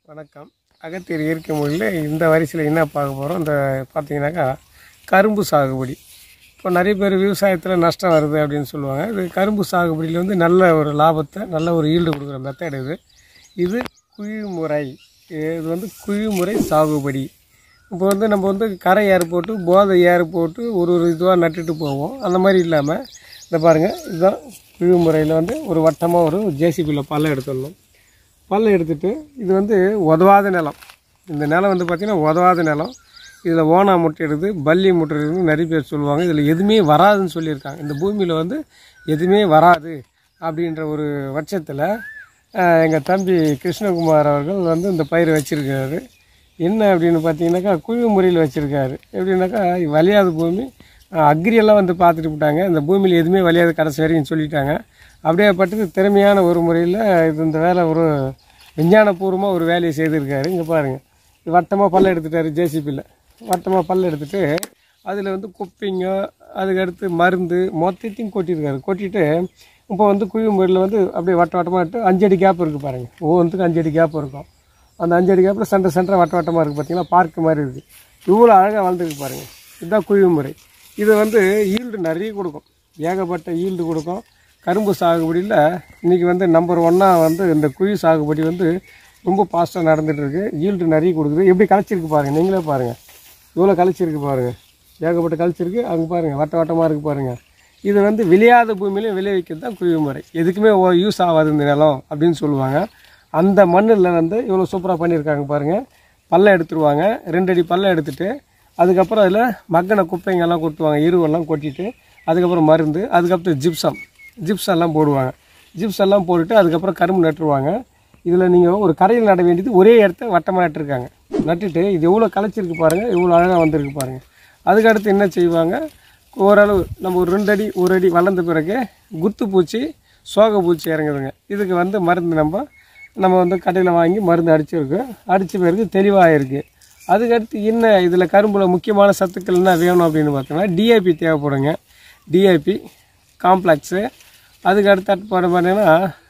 வணக்கம் அகத்தியர் இயற்கை முறையில் இந்த வரிசையில் என்ன பார்க்க போகிறோம் இந்த பார்த்தீங்கன்னாக்கா கரும்பு சாகுபடி இப்போ நிறைய பேர் விவசாயத்தில் நஷ்டம் வருது அப்படின்னு சொல்லுவாங்க இது கரும்பு சாகுபடியில் வந்து நல்ல ஒரு லாபத்தை நல்ல ஒரு ஈல்டு கொடுக்குற மெத்தட் இது இது குழிமுறை இது வந்து குழிமுறை சாகுபடி இப்போ வந்து நம்ம வந்து கரை ஏறு போட்டு போதை ஏறு போட்டு ஒரு ஒரு இதுவாக நட்டுட்டு போவோம் அந்த மாதிரி இல்லாமல் இந்த பாருங்கள் இதுதான் குழிமுறையில் வந்து ஒரு வட்டமாக ஒரு ஜேசிபியில் பள்ளம் எடுத்துடணும் பள்ளம் எடுத்துட்டு இது வந்து உதவாத நிலம் இந்த நிலம் வந்து பார்த்திங்கன்னா உதவாத நிலம் இதில் ஓனா முட்டையிடுது பல்லி முட்டையிடுது நிறைய பேர் சொல்லுவாங்க இதில் எதுவுமே வராதுன்னு சொல்லியிருக்காங்க இந்த பூமியில் வந்து எதுவுமே வராது அப்படின்ற ஒரு பட்சத்தில் எங்கள் தம்பி கிருஷ்ணகுமார் அவர்கள் வந்து இந்த பயிர் வச்சுருக்காரு என்ன அப்படின்னு பார்த்தீங்கன்னாக்கா குழு முறையில் வச்சுருக்காரு எப்படின்னாக்கா வலியாத பூமி அஹ், அக்ரியெல்லாம் வந்து பார்த்துட்டு விட்டாங்க இந்த பூமியில் எதுவுமே வலியாத கடைசி வரைக்கும் சொல்லிட்டாங்க அப்படியே பட்டது திறமையான ஒரு முறையில் இது இந்த வேலை ஒரு விஞ்ஞானபூர்வமாக ஒரு வேலையை செய்திருக்காரு இங்கே பாருங்கள் இது வட்டமாக பல்ல எடுத்துட்டாரு ஜேசிபியில் வட்டமாக பல்ல எடுத்துட்டு அதில் வந்து குப்பைங்க அதுக்கடுத்து மருந்து மொத்தத்தையும் கொட்டியிருக்காரு கொட்டிட்டு இப்போ வந்து குழி முறையில் வந்து அப்படியே வட்ட வட்டமாக இட்டு அஞ்சு அடி கேப் இருக்குது பாருங்கள் ஒவ்வொன்றுத்துக்கும் அஞ்சு அடி கேப் இருக்கும் அந்த அஞ்சு அடி கேப்பில் சென்டர் சென்டர் வட்ட வட்டமாக இருக்குது பார்த்தீங்களா பார்க் மாதிரி இருக்குது இவ்வளோ அழகாக வளர்ந்துருக்கு பாருங்கள் இதுதான் குழி முறை இது வந்து ஈல்டு நிறைய கொடுக்கும் ஏகப்பட்ட ஈல்டு கொடுக்கும் கரும்பு சாகுபடியில் இன்றைக்கி வந்து நம்பர் ஒன்னாக வந்து இந்த குழி சாகுபடி வந்து ரொம்ப ஃபாஸ்ட்டாக நடந்துட்டு இருக்கு ஈல்டு நிறைய கொடுக்குது எப்படி களைச்சிருக்கு பாருங்கள் நீங்களே பாருங்கள் இவ்வளோ களைச்சிருக்கு பாருங்கள் ஏகப்பட்ட களைச்சிருக்கு அங்கே பாருங்கள் வட்ட வட்டமாக இருக்குது பாருங்கள் இது வந்து விளையாத பூமியிலையும் விளைவிக்கிறது தான் குழி முறை எதுக்குமே யூஸ் ஆகாது இந்த நிலம் அப்படின்னு சொல்லுவாங்க அந்த மண்ணில் வந்து இவ்வளோ சூப்பராக பண்ணியிருக்காங்க பாருங்கள் பள்ளம் எடுத்துருவாங்க ரெண்டு அடி பள்ளம் எடுத்துட்டு அதுக்கப்புறம் அதில் மக்கின குப்பைங்கெல்லாம் கொட்டுவாங்க எருவெல்லாம் கொட்டிட்டு அதுக்கப்புறம் மருந்து அதுக்கப்புறம் ஜிப்சம் ஜிப்ஸ் எல்லாம் போடுவாங்க ஜிப்ஸ் எல்லாம் போட்டுட்டு அதுக்கப்புறம் கரும்பு நட்டுருவாங்க இதில் நீங்கள் ஒரு கரையில் நட வேண்டியது ஒரே இடத்த வட்டமாக நட்டுருக்காங்க நட்டுட்டு இது எவ்வளோ களைச்சிருக்கு பாருங்கள் எவ்வளோ அழகாக வந்திருக்கு பாருங்கள் அதுக்கடுத்து என்ன செய்வாங்க ஓரளவு நம்ம ஒரு ரெண்டு அடி ஒரு அடி வளர்ந்த பிறகு குத்து பூச்சி சோக பூச்சி இறங்குதுங்க இதுக்கு வந்து மருந்து நம்ம நம்ம வந்து கடையில் வாங்கி மருந்து அடிச்சிருக்கோம் அடித்த பிறகு தெளிவாக இருக்குது அதுக்கடுத்து என்ன இதில் கரும்பில் முக்கியமான சத்துக்கள் என்ன வேணும் அப்படின்னு பார்த்தோம்னா டிஏபி தேவைப்படுங்க டிஏபி காம்ப்ளெக்ஸு அதுக்கு அடுத்து பாரு பார்த்தீங்கன்னா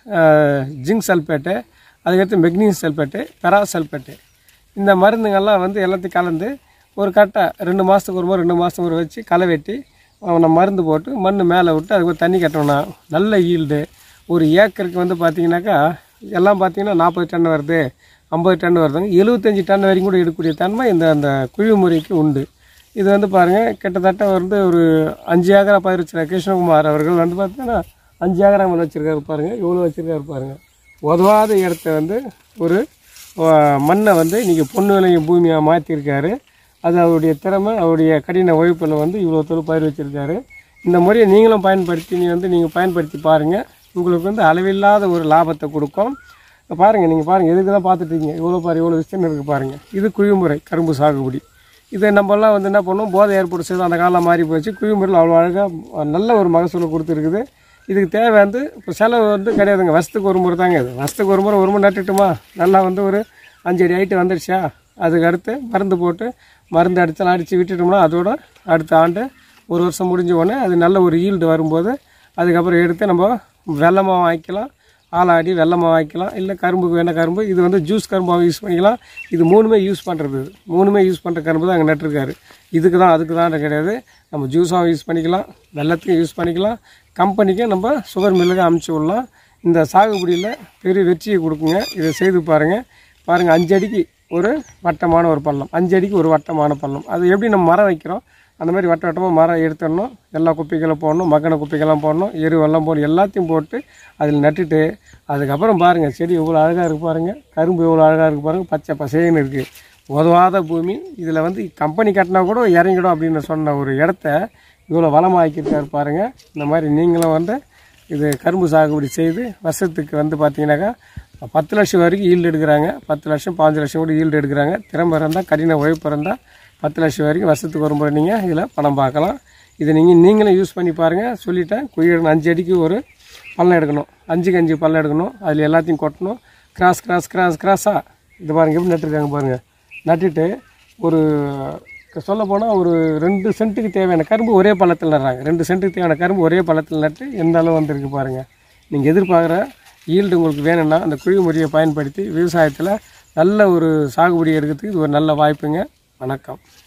ஜிங்க் சல்பேட்டு அதுக்கடுத்து மெக்னீசியம் சல்பேட்டு பெரா சல்பேட்டு இந்த மருந்துங்கள்லாம் வந்து எல்லாத்தையும் கலந்து ஒரு கட்டை ரெண்டு மாதத்துக்கு ஒரு முறை ரெண்டு மாதத்துக்கு ஒரு வச்சு களை வெட்டி அவனை மருந்து போட்டு மண் மேலே விட்டு அதுக்கு ஒரு தண்ணி கட்டணும்னா நல்ல ஈல்டு ஒரு ஏக்கருக்கு வந்து பார்த்தீங்கன்னாக்கா எல்லாம் பார்த்தீங்கன்னா நாற்பது டன் வருது ஐம்பது டன் வருதுங்க எழுபத்தஞ்சி டன் வரைக்கும் கூட எடுக்கக்கூடிய தன்மை இந்த அந்த குழி முறைக்கு உண்டு இது வந்து பாருங்கள் கிட்டத்தட்ட வந்து ஒரு அஞ்சு ஏக்கரா பயிர் வச்சிருக்காரு கிருஷ்ணகுமார் அவர்கள் வந்து பார்த்தீங்கன்னா அஞ்சு ஏக்கரா மேலே வச்சுருக்காரு பாருங்கள் இவ்வளோ வச்சுருக்காரு பாருங்கள் உதவாத இடத்த வந்து ஒரு அஹ், மண்ணை வந்து இன்றைக்கி பொண்ணு விளைய பூமியாக மாற்றிருக்காரு அது அவருடைய திறமை அவருடைய கடின உழைப்பில் வந்து இவ்வளோ தொழில் பயிர் வச்சுருக்காரு இந்த முறையை நீங்களும் பயன்படுத்தி நீ வந்து நீங்கள் பயன்படுத்தி பாருங்கள் உங்களுக்கு வந்து அளவில்லாத ஒரு லாபத்தை கொடுக்கும் இப்ப பாருங்கள் நீங்கள் பாருங்கள் எதுக்கு தான் பார்த்துட்டீங்க இவ்வளோ பாரு இவ்வளோ விஷயம் இருக்குது பாருங்கள் இது குழிமுறை கரும்பு சாகுபடி இதை நம்மலாம் வந்து என்ன பண்ணோம் போதை ஏற்பட்டு செய்து அந்த காலம் மாறி போச்சு குழிமுறையில் அவ்வளோ அழகாக நல்ல ஒரு மகசூலை கொடுத்துருக்குது இதுக்கு தேவை வந்து இப்போ செலவு வந்து கிடையாதுங்க வருஷத்துக்கு ஒரு முறை தாங்க இது வருஷத்துக்கு ஒரு முறை ஒரு முறை நட்டுட்டுமா நல்லா வந்து ஒரு அஞ்சு அடி ஹைட்டு வந்துடுச்சா அதுக்கு அடுத்து மருந்து போட்டு மருந்து அடித்தலாம் அடித்து விட்டுட்டோம்னா அதோட அடுத்த ஆண்டு ஒரு வருஷம் முடிஞ்ச உடனே அது நல்ல ஒரு ஈல்டு வரும்போது அதுக்கப்புறம் எடுத்து நம்ம வெள்ளமாக வாங்கிக்கலாம் ஆளாடி வெள்ளமாக வாங்கிக்கலாம் இல்லை கரும்புக்கு வேணால் கரும்பு இது வந்து ஜூஸ் கரும்பாக யூஸ் பண்ணிக்கலாம் இது மூணுமே யூஸ் பண்ணுறது இது. மூணுமே யூஸ் பண்ணுற கரும்பு தான் அங்கே நட்டிருக்காரு இதுக்கு தான் அதுக்கு தான் கிடையாது நம்ம ஜூஸாகவும் யூஸ் பண்ணிக்கலாம் வெள்ளத்துக்கும் யூஸ் பண்ணிக்கலாம் கம்பெனிக்கு நம்ம சுகர் மில்லுக்கு அமுச்சு விடலாம் இந்த சாகுபடியில் பெரிய வெற்றியை கொடுக்குங்க இதை செய்து பாருங்கள் பாருங்கள் அஞ்சு அடிக்கு ஒரு வட்டமான ஒரு பள்ளம் அஞ்சு அடிக்கு ஒரு வட்டமான பள்ளம் அது எப்படி நம்ம மரம் வைக்கிறோம் அந்த மாதிரி வட்ட வட்டமாக மரம் எடுத்துடணும் எல்லா குப்பைகளும் போடணும் மக்கின குப்பைகள்லாம் போடணும் எருவெல்லாம் போடணும் எல்லாத்தையும் போட்டு அதில் நட்டுட்டு அதுக்கப்புறம் பாருங்கள் செடி எவ்வளோ அழகாக இருக்கு பாருங்கள் கரும்பு எவ்வளோ அழகாக இருக்கு பாருங்கள் பச்சை பசேன்னு இருக்குது உதவாத பூமி இதில் வந்து கம்பெனி கட்டினா கூட இறங்கிடும் அப்படின்னு சொன்ன ஒரு இடத்த இவ்வளோ வளமாக்கியிருக்காரு பாருங்கள் இந்த மாதிரி நீங்களும் வந்து இது கரும்பு சாகுபடி செய்து வருஷத்துக்கு வந்து பார்த்தீங்கன்னாக்கா பத்து லட்சம் வரைக்கும் ஈல்டு எடுக்கிறாங்க பத்து லட்சம் பாஞ்சு லட்சம் கூட ஈல்டு எடுக்கிறாங்க திறமை இருந்தால் கடின உழைப்பு இருந்தால் பத்து லட்சம் வரைக்கும் வருஷத்துக்கு ஒரு முறை நீங்கள் இதில் பணம் பார்க்கலாம் இதை நீங்கள் நீங்களும் யூஸ் பண்ணி பாருங்கள் சொல்லிட்டேன் குயிர் அஞ்சு அடிக்கு ஒரு பள்ளம் எடுக்கணும் அஞ்சுக்கு அஞ்சு பள்ளம் எடுக்கணும் அதில் எல்லாத்தையும் கொட்டணும் கிராஸ் கிராஸ் கிராஸ் கிராஸாக இது பாருங்கள் எப்படி நட்டுருக்காங்க பாருங்கள் நட்டுட்டு ஒரு சொல்ல போனால் ஒரு ரெண்டு சென்ட்டுக்கு தேவையான கரும்பு ஒரே பள்ளத்தில் நடுறாங்க ரெண்டு சென்ட்டுக்கு தேவையான கரும்பு ஒரே பள்ளத்தில் நட்டு எந்த அளவு வந்திருக்கு பாருங்கள் நீங்கள் எதிர்பார்க்குற ஈல்டு உங்களுக்கு வேணும்னா அந்த குழி முறையை பயன்படுத்தி விவசாயத்தில் நல்ல ஒரு சாகுபடி எடுக்கிறதுக்கு இது ஒரு நல்ல வாய்ப்புங்க வணக்கம்